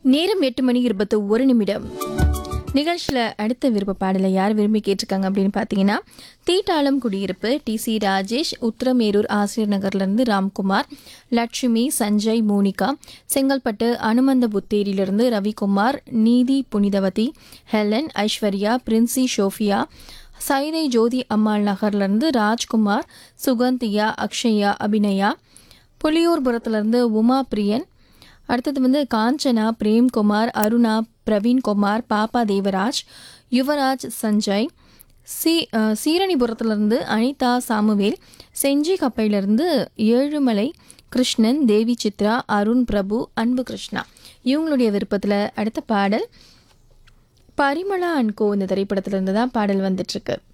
நேரம் எட்டு மணி இருபத்தி ஒரு நிமிடம் நிகழ்ச்சியில் அடுத்த விருப்ப பாடலை யார் விரும்பி கேட்டிருக்காங்க அப்படின்னு பார்த்தீங்கன்னா தீட்டாளம் குடியிருப்பு டி சி ராஜேஷ் உத்திரமேரூர் ஆசிரியர் நகர்லேருந்து ராம்குமார் லட்சுமி சஞ்சய் மோனிகா செங்கல்பட்டு அனுமந்த புத்தேரியிலிருந்து ரவிக்குமார் நீதி புனிதவதி ஹெலன் ஐஸ்வர்யா பிரின்சி ஷோஃபியா சைதை ஜோதி அம்மாள் நகர்லேருந்து ராஜ்குமார் சுகந்தியா அக்ஷயா அபிநயா புலியூர்புரத்துலேருந்து உமா பிரியன் அடுத்தது வந்து காஞ்சனா பிரேம்குமார் அருணா பிரவீன்குமார் பாப்பா தேவராஜ் யுவராஜ் சஞ்சய் சி அஹ், சீரணிபுரத்துலேருந்து அனிதா சாமுவேல் செஞ்சி கப்பையிலிருந்து ஏழுமலை கிருஷ்ணன் தேவி சித்ரா அருண் பிரபு அன்பு கிருஷ்ணா இவங்களுடைய விருப்பத்தில் அடுத்த பாடல் பரிமளா அண்ட் கோ இந்த திரைப்படத்திலிருந்து தான் பாடல் வந்துட்டுருக்கு